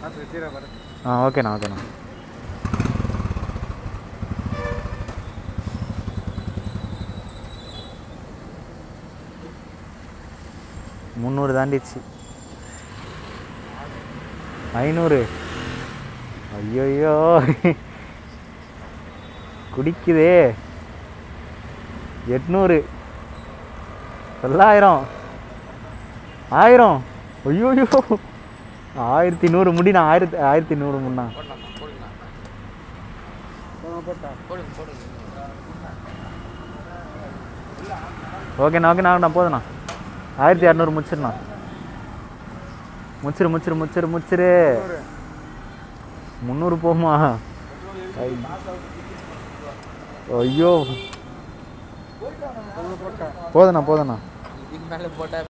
பார்த்து சீரா பாரு ஆ ஓகேண்ணா ஓகேண்ணா முந்நூறு தாண்டிச்சு ஐநூறு ஐயோயோ குடிக்குதே எட்நூறு தொள்ளாயிரம் ஆயிரம் ஐயோயோ ஆயிரத்தி நூறு முடிண்ணா ஆயிரத்தி ஆயிரத்தி நூறு முன்னா போடலாமா போடுங்களா போட்டா போடுங்க போடுங்க ஓகேண்ணா ஓகேண்ணா ஓகேண்ணா போதுண்ணா ஆயிரத்தி இரநூறு முடிச்சிருண்ணா முச்சிரு முச்சிரு முச்சிரு முச்சிரு முந்நூறு போகுமா ஐ. ஐயோ போட்டா போதுண்ணா போதுண்ணா இதுக்கு மேலே போட்டால்